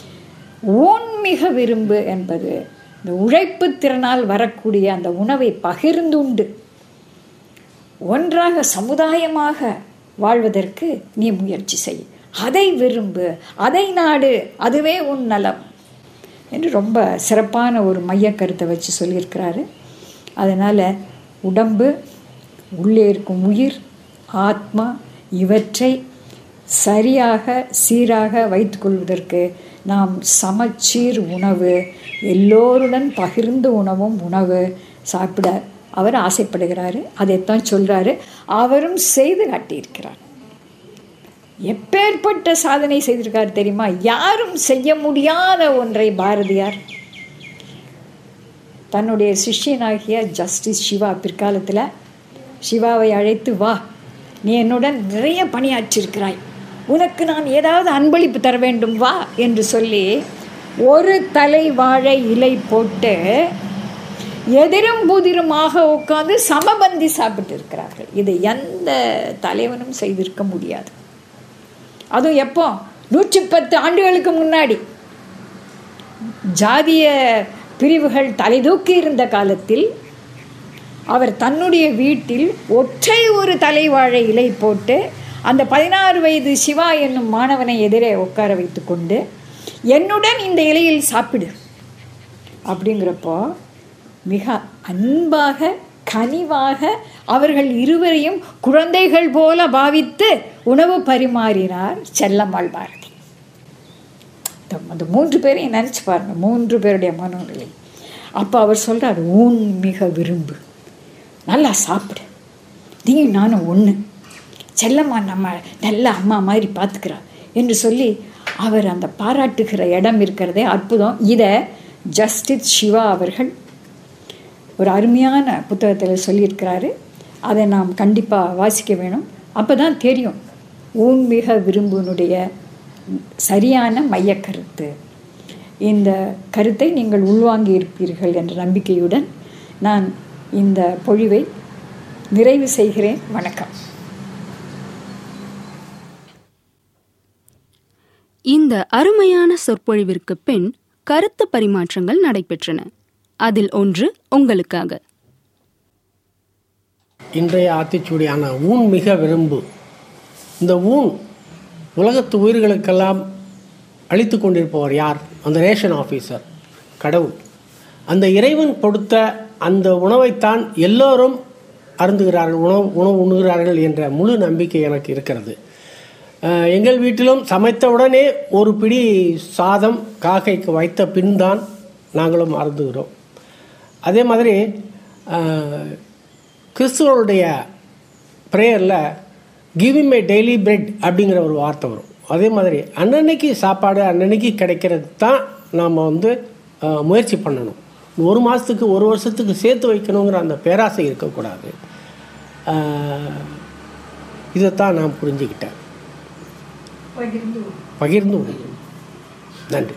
[SPEAKER 3] ஊன்மிக விரும்பு என்பது இந்த உழைப்பு திறனால் வரக்கூடிய அந்த உணவை பகிர்ந்துண்டு ஒன்றாக சமுதாயமாக வாழ்வதற்கு நீ முயற்சி செய் அதை விரும்பு அதை நாடு அதுவே உன் நலம் என்று ரொம்ப சிறப்பான ஒரு மைய கருத்தை வச்சு சொல்லியிருக்கிறாரு அதனால் உடம்பு உள்ளே இருக்கும் உயிர் ஆத்மா இவற்றை சரியாக சீராக வைத்துக்கொள்வதற்கு நாம் சமச்சீர் உணவு எல்லோருடன் பகிர்ந்து உணவும் உணவு சாப்பிட அவர் ஆசைப்படுகிறாரு அதைத்தான் சொல்கிறாரு அவரும் செய்து காட்டியிருக்கிறார் எப்பேற்பட்ட சாதனை செய்திருக்கார் தெரியுமா யாரும் செய்ய முடியாத ஒன்றை பாரதியார் தன்னுடைய சிஷ்யனாகிய ஜஸ்டிஸ் சிவா பிற்காலத்தில் சிவாவை அழைத்து வா நீ என்னுடன் நிறைய பணியாற்றிருக்கிறாய் உனக்கு நான் ஏதாவது அன்பளிப்பு தர வேண்டும் வா என்று சொல்லி ஒரு தலை வாழை இலை போட்டு எதிரும் புதிருமாக உட்காந்து சமபந்தி சாப்பிட்டு இருக்கிறார்கள் இது எந்த தலைவனும் செய்திருக்க முடியாது அதுவும் எப்போ நூற்றி பத்து ஆண்டுகளுக்கு முன்னாடி ஜாதிய பிரிவுகள் தலைதூக்கி இருந்த காலத்தில் அவர் தன்னுடைய வீட்டில் ஒற்றை ஒரு தலைவாழை இலை போட்டு அந்த பதினாறு வயது சிவா என்னும் மாணவனை எதிரே உட்கார வைத்து கொண்டு என்னுடன் இந்த இலையில் சாப்பிடு அப்படிங்கிறப்போ மிக அன்பாக கனிவாக அவர்கள் இருவரையும் குழந்தைகள் போல பாவித்து உணவு பரிமாறினார் செல்லம்மாள் பாரதி அந்த மூன்று பேரையும் நினச்சி பாருங்க மூன்று பேருடைய மனநிலை அப்போ அவர் சொல்கிறார் ஊன் மிக விரும்பு நல்லா சாப்பிடு நீ நானும் ஒன்று செல்லம்மா நம்ம நல்ல அம்மா மாதிரி பார்த்துக்கிறா என்று சொல்லி அவர் அந்த பாராட்டுகிற இடம் இருக்கிறதே அற்புதம் இதை ஜஸ்டிஸ் சிவா அவர்கள் ஒரு அருமையான புத்தகத்தில் சொல்லியிருக்கிறாரு அதை நாம் கண்டிப்பாக வாசிக்க வேணும் அப்போ தான் தெரியும் ஊன்மிக விரும்பினுடைய சரியான மையக்கருத்து இந்த கருத்தை நீங்கள் உள்வாங்கி இருப்பீர்கள் என்ற நம்பிக்கையுடன் நான் இந்த பொழிவை நிறைவு செய்கிறேன் வணக்கம்
[SPEAKER 2] இந்த அருமையான சொற்பொழிவிற்கு பின் கருத்து பரிமாற்றங்கள் நடைபெற்றன அதில் ஒன்று உங்களுக்காக
[SPEAKER 5] இன்றைய ஆத்திச்சூடியான ஊன் மிக விரும்பு இந்த ஊன் உலகத்து உயிர்களுக்கெல்லாம் அளித்து கொண்டிருப்பவர் யார் அந்த ரேஷன் ஆஃபீஸர் கடவுள் அந்த இறைவன் கொடுத்த அந்த உணவைத்தான் எல்லோரும் அருந்துகிறார்கள் உணவு உணவு உண்ணுகிறார்கள் என்ற முழு நம்பிக்கை எனக்கு இருக்கிறது அஹ், எங்கள் வீட்டிலும் சமைத்த உடனே ஒரு பிடி சாதம் காக்கைக்கு வைத்த பின் தான் நாங்களும் அருந்துகிறோம் அதே மாதிரி அஹ், கிறிஸ்துவனுடைய ப்ரேயரில் கிவிங் மை டெய்லி பிரெட் அப்படிங்கிற ஒரு வார்த்தை வரும் அதே மாதிரி அன்னன்னைக்கு சாப்பாடு அன்னன்னைக்கு கிடைக்கிறது தான் நாம் வந்து அஹ், முயற்சி பண்ணணும் ஒரு மாதத்துக்கு ஒரு வருஷத்துக்கு சேர்த்து வைக்கணுங்கிற அந்த பேராசை இருக்கக்கூடாது அஹ், இதைத்தான் நான் புரிஞ்சுக்கிட்டேன் பகிர்ந்து கொள்கிறேன். நன்றி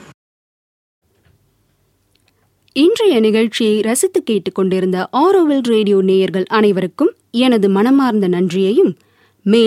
[SPEAKER 2] இன்றைய நிகழ்ச்சியை ரசித்து கேட்டுக்கொண்டிருந்த ஆரோவில் ரேடியோ நேயர்கள் அனைவருக்கும் எனது மனமார்ந்த நன்றியையும் மேலும்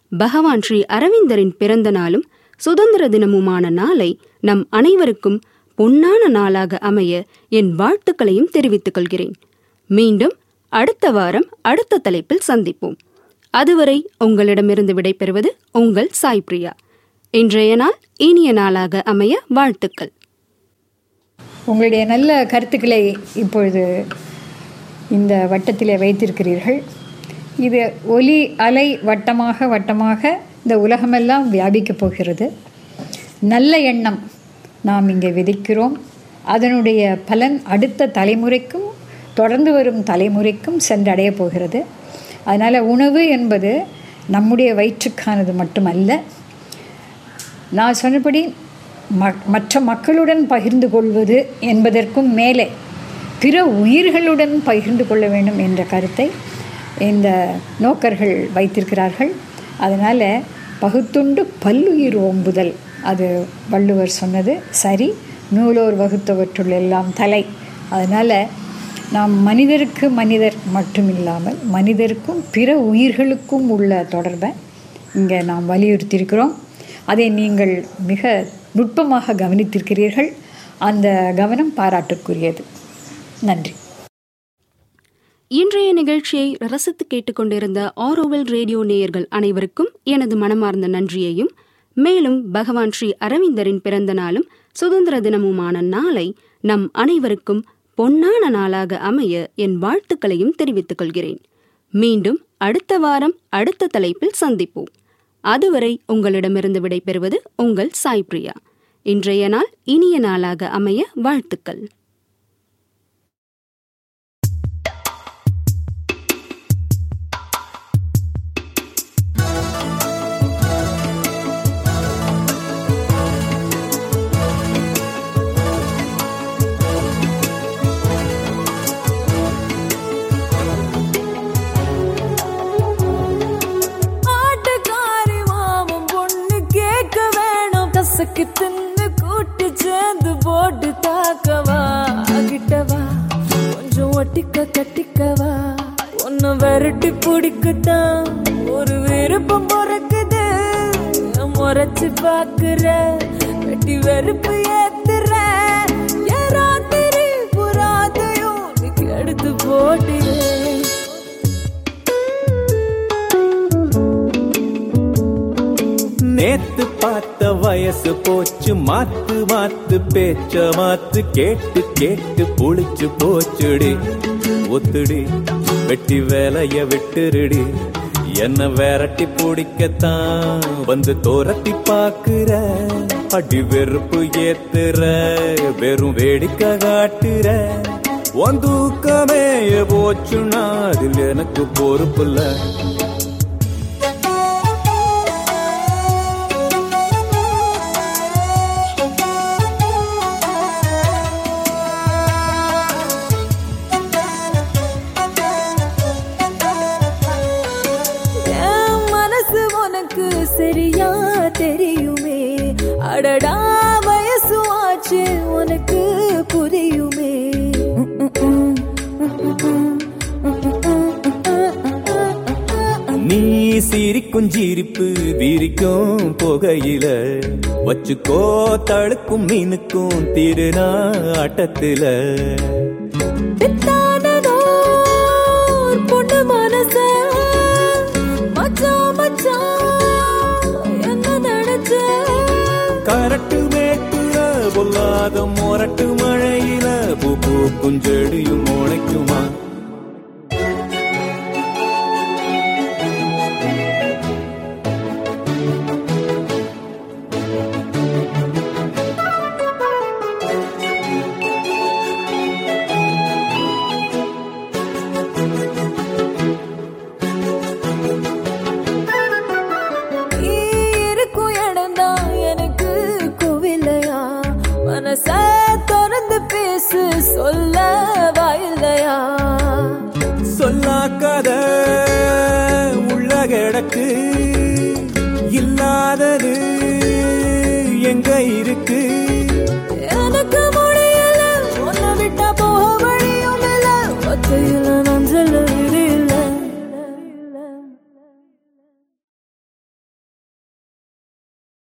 [SPEAKER 2] பகவான் ஸ்ரீ அரவிந்தரின் பிறந்த நாளும் சுதந்திர தினமுமான நாளை நம் அனைவருக்கும் பொன்னான நாளாக அமைய என் வாழ்த்துக்களையும் தெரிவித்துக் கொள்கிறேன் மீண்டும் அடுத்த வாரம் அடுத்த தலைப்பில் சந்திப்போம் அதுவரை உங்களிடமிருந்து விடைபெறுவது உங்கள் சாய் பிரியா இன்றைய நாள் இனிய நாளாக அமைய வாழ்த்துக்கள்
[SPEAKER 3] உங்களுடைய நல்ல கருத்துக்களை இப்பொழுது இந்த வட்டத்திலே வைத்திருக்கிறீர்கள் இது ஒலி அலை வட்டமாக வட்டமாக இந்த உலகமெல்லாம் வியாபிக்கப் போகிறது நல்ல எண்ணம் நாம் இங்கே விதைக்கிறோம் அதனுடைய பலன் அடுத்த தலைமுறைக்கும் தொடர்ந்து வரும் தலைமுறைக்கும் சென்றடையப் போகிறது அதனால் உணவு என்பது நம்முடைய வயிற்றுக்கானது மட்டுமல்ல நான் சொன்னபடி ம மற்ற மக்களுடன் பகிர்ந்து கொள்வது என்பதற்கும் மேலே பிற உயிர்களுடன் பகிர்ந்து கொள்ள வேண்டும் என்ற கருத்தை இந்த நோக்கர்கள் வைத்திருக்கிறார்கள் அதனால் பகுத்துண்டு பல்லுயிர் ஓம்புதல் அது வள்ளுவர் சொன்னது சரி நூலோர் வகுத்தவற்றுள் எல்லாம் தலை அதனால் நாம் மனிதருக்கு மனிதர் மட்டுமில்லாமல் மனிதருக்கும் பிற உயிர்களுக்கும் உள்ள தொடர்பை இங்கே நாம் வலியுறுத்தியிருக்கிறோம் அதை நீங்கள் மிக நுட்பமாக கவனித்திருக்கிறீர்கள் அந்த கவனம் பாராட்டுக்குரியது நன்றி
[SPEAKER 2] இன்றைய நிகழ்ச்சியை ரசித்து கேட்டுக்கொண்டிருந்த ஆரோவில் ரேடியோ நேயர்கள் அனைவருக்கும் எனது மனமார்ந்த நன்றியையும் மேலும் பகவான் ஸ்ரீ அரவிந்தரின் பிறந்த நாளும் சுதந்திர தினமுமான நாளை நம் அனைவருக்கும் பொன்னான நாளாக அமைய என் வாழ்த்துக்களையும் தெரிவித்துக் கொள்கிறேன் மீண்டும் அடுத்த வாரம் அடுத்த தலைப்பில் சந்திப்போம் அதுவரை உங்களிடமிருந்து விடைபெறுவது உங்கள் சாய் பிரியா இன்றைய நாள் இனிய நாளாக அமைய வாழ்த்துக்கள்
[SPEAKER 1] ஆட்டுக்காரி மாமன் பொண்ணு கேட்க வேணும் கசக்கு தின்னு கூட்டு சேர்ந்து போட்டு தாக்கவா கிட்டவா கொஞ்சம் ஒட்டிக்க கட்டிக்கவா ஒன்னு விரட்டி பிடிக்கத்தான் ஒரு விருப்பம் பிறக்குது முறைச்சு பாக்குற கட்டி வெறுப்பு ஏத்துற என் ராத்திரி புறாதையும் நீ எடுத்து போட்டுறேன்
[SPEAKER 6] நேத்து பார்த்த வயசு போச்சு மாத்து மாத்து பேச்ச மாத்து கேட்டு கேட்டு புளிச்சு போச்சுடி ஒத்துடி வெட்டி வேலைய விட்டுருடி என்ன விரட்டி பிடிக்கத்தான் வந்து தோரட்டி பாக்குற அடி வெறுப்பு ஏத்துற வெறும் வேடிக்கை காட்டுற உன் தூக்கமே போச்சுன்னா அதில் எனக்கு பொறுப்பில்ல
[SPEAKER 1] என் மனசு உனக்கு சரியா தெரியுமே அடடா வயசு ஆச்சு உனக்கு புரியுமே
[SPEAKER 6] நீ சிரிக்கும் சிரிப்பு விரிக்கும் புகையில வச்சுக்கோ தழுக்கும் மீனுக்கும் திருநா ஆட்டத்துல
[SPEAKER 1] பித்தானதோ ஒரு பொண்ணு மனச மச்சான் மச்சான் என்ன நினைச்ச
[SPEAKER 6] கரட்டு மேட்டுல பொல்லாத மொரட்டு மழையில பூ பூக்கும் செடியும் முளைக்குமா
[SPEAKER 1] நீ இருக்கும் இடம்தான் எனக்கு கோவிலையா மனச திறந்து பேசு சொல்ல வாயில்லையா
[SPEAKER 6] சொல்லாக்கத உள்ள கிடக்கு இல்லாதது